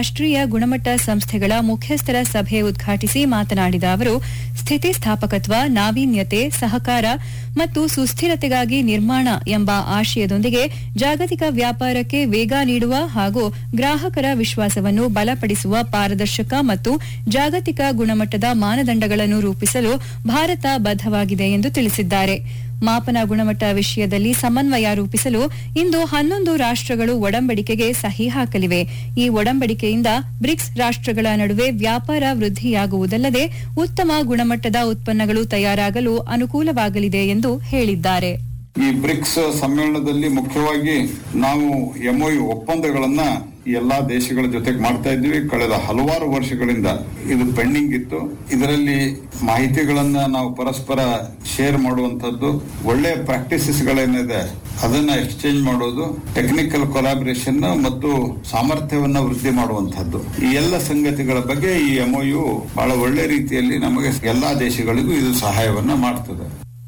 ರಾಷ್ಟ್ರೀಯ ಗುಣಮಟ್ಟ ಸಂಸ್ಥೆಗಳ ಮುಖ್ಯಸ್ಥರ ಸಭೆ ಉದ್ಘಾಟಿಸಿ ಮಾತನಾಡಿದ ಅವರು ಸ್ಥಿತಿಸ್ಥಾಪಕತ್ವ ನಾವೀನ್ಯತೆ ಸಹಕಾರ ಮತ್ತು ಸುಸ್ಥಿರತೆಗಾಗಿ ನಿರ್ಮಾಣ ಎಂಬ ಆಶಯದೊಂದಿಗೆ ಜಾಗತಿಕ ವ್ಯಾಪಾರಕ್ಕೆ ವೇಗ ನೀಡುವ ಹಾಗೂ ಗ್ರಾಹಕರ ವಿಶ್ವಾಸವನ್ನು ಬಲಪಡಿಸುವ ಪಾರದರ್ಶಕ ಮತ್ತು ಜಾಗತಿಕ ಗುಣಮಟ್ಟದ ಮಾನದಂಡಗಳನ್ನು ರೂಪಿಸಲು ಭಾರತ ಬದ್ಧವಾಗಿದೆ ಎಂದು ತಿಳಿಸಿದ್ದಾರೆ ಮಾಪನ ಗುಣಮಟ್ಟ ವಿಷಯದಲ್ಲಿ ಸಮನ್ವಯ ರೂಪಿಸಲು ಇಂದು ಹನ್ನೊಂದು ರಾಷ್ಟ್ರಗಳು ಒಡಂಬಡಿಕೆಗೆ ಸಹಿ ಹಾಕಲಿವೆ ಈ ಒಡಂಬಡಿಕೆಯಿಂದ ಬ್ರಿಕ್ಸ್ ರಾಷ್ಟ್ರಗಳ ನಡುವೆ ವ್ಯಾಪಾರ ವೃದ್ಧಿಯಾಗುವುದಲ್ಲದೆ ಉತ್ತಮ ಗುಣಮಟ್ಟದ ಉತ್ಪನ್ನಗಳು ತಯಾರಾಗಲು ಅನುಕೂಲವಾಗಲಿದೆ ಎಂದು ಹೇಳಿದ್ದಾರೆ ಈ ಬ್ರಿಕ್ಸ್ ಸಮ್ಮೇಳನದಲ್ಲಿ ಮುಖ್ಯವಾಗಿ ನಾವು ಎಂಒಯು ಒಪ್ಪಂದಗಳನ್ನ ಈ ಎಲ್ಲಾ ದೇಶಗಳ ಜೊತೆಗೆ ಮಾಡ್ತಾ ಇದ್ವಿ ಕಳೆದ ಹಲವಾರು ವರ್ಷಗಳಿಂದ ಇದು ಪೆಂಡಿಂಗ್ ಇತ್ತು ಇದರಲ್ಲಿ ಮಾಹಿತಿಗಳನ್ನ ನಾವು ಪರಸ್ಪರ ಶೇರ್ ಮಾಡುವಂತದ್ದು ಒಳ್ಳೆ ಪ್ರಾಕ್ಟೀಸಸ್ ಗಳೇನಿದೆ ಅದನ್ನ ಎಕ್ಸ್ಚೇಂಜ್ ಮಾಡೋದು ಟೆಕ್ನಿಕಲ್ ಕೊಲಾಬರೇಷನ್ ಮತ್ತು ಸಾಮರ್ಥ್ಯವನ್ನ ವೃದ್ಧಿ ಮಾಡುವಂತದ್ದು ಈ ಎಲ್ಲ ಸಂಗತಿಗಳ ಬಗ್ಗೆ ಈ ಎಂಒಯು ಬಹಳ ಒಳ್ಳೆ ರೀತಿಯಲ್ಲಿ ನಮಗೆ ಎಲ್ಲಾ ದೇಶಗಳಿಗೂ ಇದು ಸಹಾಯವನ್ನ ಮಾಡ್ತದೆ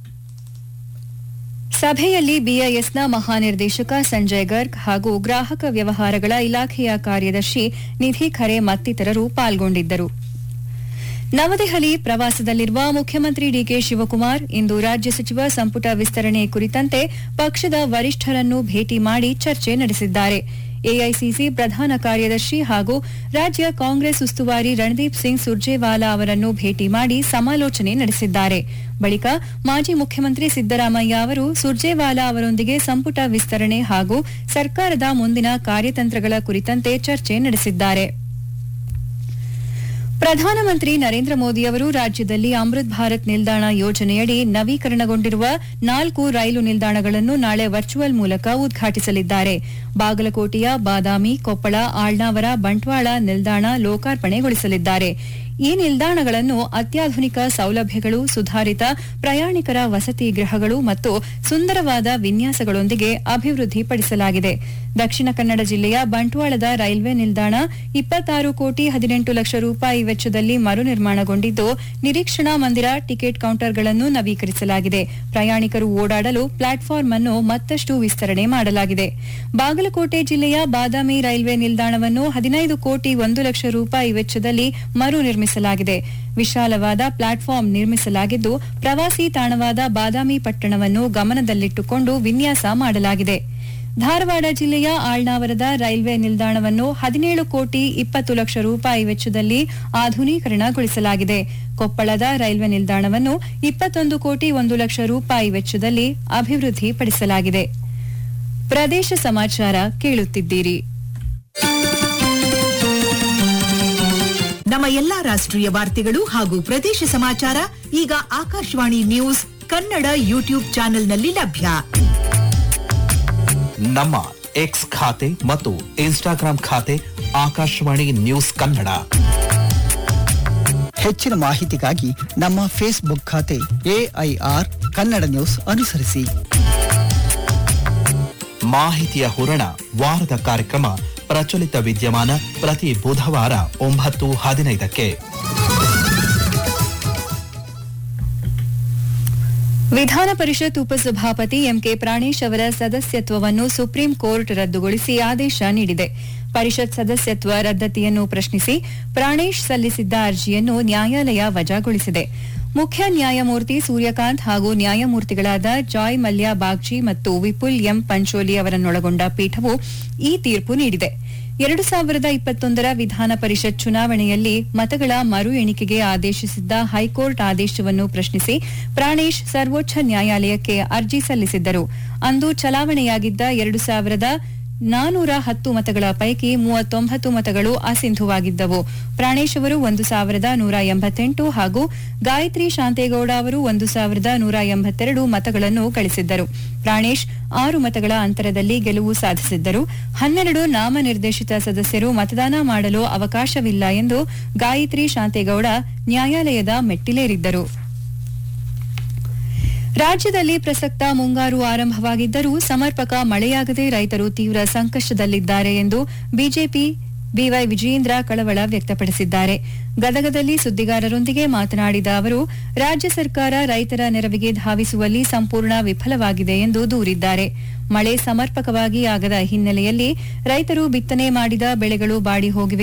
ಸಭೆಯಲ್ಲಿ ಬಿಐಎಸ್ನ ಮಹಾನಿರ್ದೇಶಕ ಸಂಜಯ್ ಗರ್ಗ್ ಹಾಗೂ ಗ್ರಾಹಕ ವ್ಯವಹಾರಗಳ ಇಲಾಖೆಯ ಕಾರ್ಯದರ್ಶಿ ನಿಧಿ ಖರೆ ಮತ್ತಿತರರು ಪಾಲ್ಗೊಂಡಿದ್ದರು ನವದೆಹಲಿ ಪ್ರವಾಸದಲ್ಲಿರುವ ಮುಖ್ಯಮಂತ್ರಿ ಡಿಕೆ ಶಿವಕುಮಾರ್ ಇಂದು ರಾಜ್ಯ ಸಚಿವ ಸಂಪುಟ ವಿಸ್ತರಣೆ ಕುರಿತಂತೆ ಪಕ್ಷದ ವರಿಷ್ಠರನ್ನು ಭೇಟಿ ಮಾಡಿ ಚರ್ಚೆ ನಡೆಸಿದ್ದಾರೆ ಎಐಸಿಸಿ ಪ್ರಧಾನ ಕಾರ್ಯದರ್ಶಿ ಹಾಗೂ ರಾಜ್ಯ ಕಾಂಗ್ರೆಸ್ ಉಸ್ತುವಾರಿ ರಣದೀಪ್ ಸಿಂಗ್ ಸುರ್ಜೇವಾಲಾ ಅವರನ್ನು ಭೇಟಿ ಮಾಡಿ ಸಮಾಲೋಚನೆ ನಡೆಸಿದ್ದಾರೆ ಬಳಿಕ ಮಾಜಿ ಮುಖ್ಯಮಂತ್ರಿ ಸಿದ್ದರಾಮಯ್ಯ ಅವರು ಸುರ್ಜೇವಾಲಾ ಅವರೊಂದಿಗೆ ಸಂಪುಟ ವಿಸ್ತರಣೆ ಹಾಗೂ ಸರ್ಕಾರದ ಮುಂದಿನ ಕಾರ್ಯತಂತ್ರಗಳ ಕುರಿತಂತೆ ಚರ್ಚೆ ನಡೆಸಿದ್ದಾರೆ ಪ್ರಧಾನಮಂತ್ರಿ ನರೇಂದ್ರ ಮೋದಿ ಅವರು ರಾಜ್ಯದಲ್ಲಿ ಅಮೃತ್ ಭಾರತ್ ನಿಲ್ದಾಣ ಯೋಜನೆಯಡಿ ನವೀಕರಣಗೊಂಡಿರುವ ನಾಲ್ಕು ರೈಲು ನಿಲ್ದಾಣಗಳನ್ನು ನಾಳೆ ವರ್ಚುವಲ್ ಮೂಲಕ ಉದ್ಘಾಟಿಸಲಿದ್ದಾರೆ ಬಾಗಲಕೋಟೆಯ ಬಾದಾಮಿ ಕೊಪ್ಪಳ ಆಳ್ನಾವರ ಬಂಟ್ವಾಳ ನಿಲ್ದಾಣ ಲೋಕಾರ್ಪಣೆಗೊಳಿಸಲಿದ್ದಾರೆ ಈ ನಿಲ್ದಾಣಗಳನ್ನು ಅತ್ಯಾಧುನಿಕ ಸೌಲಭ್ಯಗಳು ಸುಧಾರಿತ ಪ್ರಯಾಣಿಕರ ವಸತಿ ಗೃಹಗಳು ಮತ್ತು ಸುಂದರವಾದ ವಿನ್ಯಾಸಗಳೊಂದಿಗೆ ಅಭಿವೃದ್ಧಿಪಡಿಸಲಾಗಿದೆ ದಕ್ಷಿಣ ಕನ್ನಡ ಜಿಲ್ಲೆಯ ಬಂಟ್ವಾಳದ ರೈಲ್ವೆ ನಿಲ್ದಾಣ ಇಪ್ಪತ್ತಾರು ಕೋಟಿ ಹದಿನೆಂಟು ಲಕ್ಷ ರೂಪಾಯಿ ವೆಚ್ಚದಲ್ಲಿ ಮರು ನಿರ್ಮಾಣಗೊಂಡಿದ್ದು ನಿರೀಕ್ಷಣಾ ಮಂದಿರ ಟಿಕೆಟ್ ಕೌಂಟರ್ಗಳನ್ನು ನವೀಕರಿಸಲಾಗಿದೆ ಪ್ರಯಾಣಿಕರು ಓಡಾಡಲು ಪ್ಲಾಟ್ಫಾರ್ಮ್ ಅನ್ನು ಮತ್ತಷ್ಟು ವಿಸ್ತರಣೆ ಮಾಡಲಾಗಿದೆ ಬಾಗಲಕೋಟೆ ಜಿಲ್ಲೆಯ ಬಾದಾಮಿ ರೈಲ್ವೆ ನಿಲ್ದಾಣವನ್ನು ಹದಿನೈದು ಕೋಟಿ ಒಂದು ಲಕ್ಷ ರೂಪಾಯಿ ವೆಚ್ಚದಲ್ಲಿ ಮರು ನಿರ್ಮಿಸಲಾಗಿದೆ ವಿಶಾಲವಾದ ಪ್ಲಾಟ್ಫಾರ್ಮ್ ನಿರ್ಮಿಸಲಾಗಿದ್ದು ಪ್ರವಾಸಿ ತಾಣವಾದ ಬಾದಾಮಿ ಪಟ್ಟಣವನ್ನು ಗಮನದಲ್ಲಿಟ್ಟುಕೊಂಡು ವಿನ್ಯಾಸ ಮಾಡಲಾಗಿದೆ ಧಾರವಾಡ ಜಿಲ್ಲೆಯ ಆಳ್ನಾವರದ ರೈಲ್ವೆ ನಿಲ್ದಾಣವನ್ನು ಹದಿನೇಳು ಕೋಟಿ ಇಪ್ಪತ್ತು ಲಕ್ಷ ರೂಪಾಯಿ ವೆಚ್ಚದಲ್ಲಿ ಆಧುನೀಕರಣಗೊಳಿಸಲಾಗಿದೆ ಕೊಪ್ಪಳದ ರೈಲ್ವೆ ನಿಲ್ದಾಣವನ್ನು ಇಪ್ಪತ್ತೊಂದು ಕೋಟಿ ಒಂದು ಲಕ್ಷ ರೂಪಾಯಿ ವೆಚ್ಚದಲ್ಲಿ ಅಭಿವೃದ್ಧಿಪಡಿಸಲಾಗಿದೆ ಪ್ರದೇಶ ಸಮಾಚಾರ ಕೇಳುತ್ತಿದ್ದೀರಿ ನಮ್ಮ ಎಲ್ಲಾ ರಾಷ್ಟ್ರೀಯ ವಾರ್ತೆಗಳು ಹಾಗೂ ಪ್ರದೇಶ ಸಮಾಚಾರ ಈಗ ಆಕಾಶವಾಣಿ ನ್ಯೂಸ್ ಕನ್ನಡ ಯೂಟ್ಯೂಬ್ ಚಾನೆಲ್ನಲ್ಲಿ ಲಭ್ಯ ನಮ್ಮ ಎಕ್ಸ್ ಖಾತೆ ಮತ್ತು ಇನ್ಸ್ಟಾಗ್ರಾಂ ಖಾತೆ ಆಕಾಶವಾಣಿ ನ್ಯೂಸ್ ಕನ್ನಡ ಹೆಚ್ಚಿನ ಮಾಹಿತಿಗಾಗಿ ನಮ್ಮ ಫೇಸ್ಬುಕ್ ಖಾತೆ ಎಐಆರ್ ಕನ್ನಡ ನ್ಯೂಸ್ ಅನುಸರಿಸಿ ಮಾಹಿತಿಯ ಹೂರಣ ವಾರದ ಕಾರ್ಯಕ್ರಮ ಪ್ರಚಲಿತ ವಿದ್ಯಮಾನ ಪ್ರತಿ ಬುಧವಾರ ಒಂಬತ್ತು ಹದಿನೈದಕ್ಕೆ ವಿಧಾನ ಪರಿಷತ್ ಉಪಸಭಾಪತಿ ಎಂಕೆ ಪ್ರಾಣೇಶ್ ಅವರ ಸದಸ್ಯತ್ವವನ್ನು ಸುಪ್ರೀಂ ಕೋರ್ಟ್ ರದ್ದುಗೊಳಿಸಿ ಆದೇಶ ನೀಡಿದೆ ಪರಿಷತ್ ಸದಸ್ಯತ್ವ ರದ್ದತಿಯನ್ನು ಪ್ರಶ್ನಿಸಿ ಪ್ರಾಣೇಶ್ ಸಲ್ಲಿಸಿದ್ದ ಅರ್ಜಿಯನ್ನು ನ್ಯಾಯಾಲಯ ವಜಾಗೊಳಿಸಿದೆ ಮುಖ್ಯ ನ್ಯಾಯಮೂರ್ತಿ ಸೂರ್ಯಕಾಂತ್ ಹಾಗೂ ನ್ಯಾಯಮೂರ್ತಿಗಳಾದ ಜಾಯ್ ಮಲ್ಯ ಬಾಗ್ಚಿ ಮತ್ತು ವಿಪುಲ್ ಎಂ ಪಂಚೋಲಿ ಅವರನ್ನೊಳಗೊಂಡ ಪೀಠವು ಈ ತೀರ್ಪು ನೀಡಿದೆ ಎರಡು ಸಾವಿರದ ಇಪ್ಪತ್ತೊಂದರ ವಿಧಾನ ಪರಿಷತ್ ಚುನಾವಣೆಯಲ್ಲಿ ಮತಗಳ ಮರು ಎಣಿಕೆಗೆ ಆದೇಶಿಸಿದ್ದ ಹೈಕೋರ್ಟ್ ಆದೇಶವನ್ನು ಪ್ರಶ್ನಿಸಿ ಪ್ರಾಣೇಶ್ ಸರ್ವೋಚ್ಚ ನ್ಯಾಯಾಲಯಕ್ಕೆ ಅರ್ಜಿ ಸಲ್ಲಿಸಿದ್ದರು ಅಂದು ಚಲಾವಣೆಯಾಗಿದ್ದ ಎರಡು ಸಾವಿರದ ನಾನೂರ ಹತ್ತು ಮತಗಳ ಪೈಕಿ ಮೂವತ್ತೊಂಬತ್ತು ಮತಗಳು ಅಸಿಂಧುವಾಗಿದ್ದವು ಪ್ರಾಣೇಶ್ ಅವರು ಒಂದು ಸಾವಿರದ ನೂರ ಎಂಬತ್ತೆಂಟು ಹಾಗೂ ಗಾಯತ್ರಿ ಶಾಂತೇಗೌಡ ಅವರು ಒಂದು ಸಾವಿರದ ನೂರ ಎಂಬತ್ತೆರಡು ಮತಗಳನ್ನು ಗಳಿಸಿದ್ದರು ಪ್ರಾಣೇಶ್ ಆರು ಮತಗಳ ಅಂತರದಲ್ಲಿ ಗೆಲುವು ಸಾಧಿಸಿದ್ದರು ಹನ್ನೆರಡು ನಾಮನಿರ್ದೇಶಿತ ಸದಸ್ಯರು ಮತದಾನ ಮಾಡಲು ಅವಕಾಶವಿಲ್ಲ ಎಂದು ಗಾಯತ್ರಿ ಶಾಂತೇಗೌಡ ನ್ಯಾಯಾಲಯದ ಮೆಟ್ಟಿಲೇರಿದ್ದರು ರಾಜ್ಯದಲ್ಲಿ ಪ್ರಸಕ್ತ ಮುಂಗಾರು ಆರಂಭವಾಗಿದ್ದರೂ ಸಮರ್ಪಕ ಮಳೆಯಾಗದೆ ರೈತರು ತೀವ್ರ ಸಂಕಷ್ಟದಲ್ಲಿದ್ದಾರೆ ಎಂದು ಬಿಜೆಪಿ ಬಿವೈ ವಿಜಯೇಂದ್ರ ಕಳವಳ ವ್ಯಕ್ತಪಡಿಸಿದ್ದಾರೆ ಗದಗದಲ್ಲಿ ಸುದ್ದಿಗಾರರೊಂದಿಗೆ ಮಾತನಾಡಿದ ಅವರು ರಾಜ್ಯ ಸರ್ಕಾರ ರೈತರ ನೆರವಿಗೆ ಧಾವಿಸುವಲ್ಲಿ ಸಂಪೂರ್ಣ ವಿಫಲವಾಗಿದೆ ಎಂದು ದೂರಿದ್ದಾರೆ ಮಳೆ ಸಮರ್ಪಕವಾಗಿ ಆಗದ ಹಿನ್ನೆಲೆಯಲ್ಲಿ ರೈತರು ಬಿತ್ತನೆ ಮಾಡಿದ ಬೆಳೆಗಳು ಬಾಡಿ ಹೋಗಿವೆ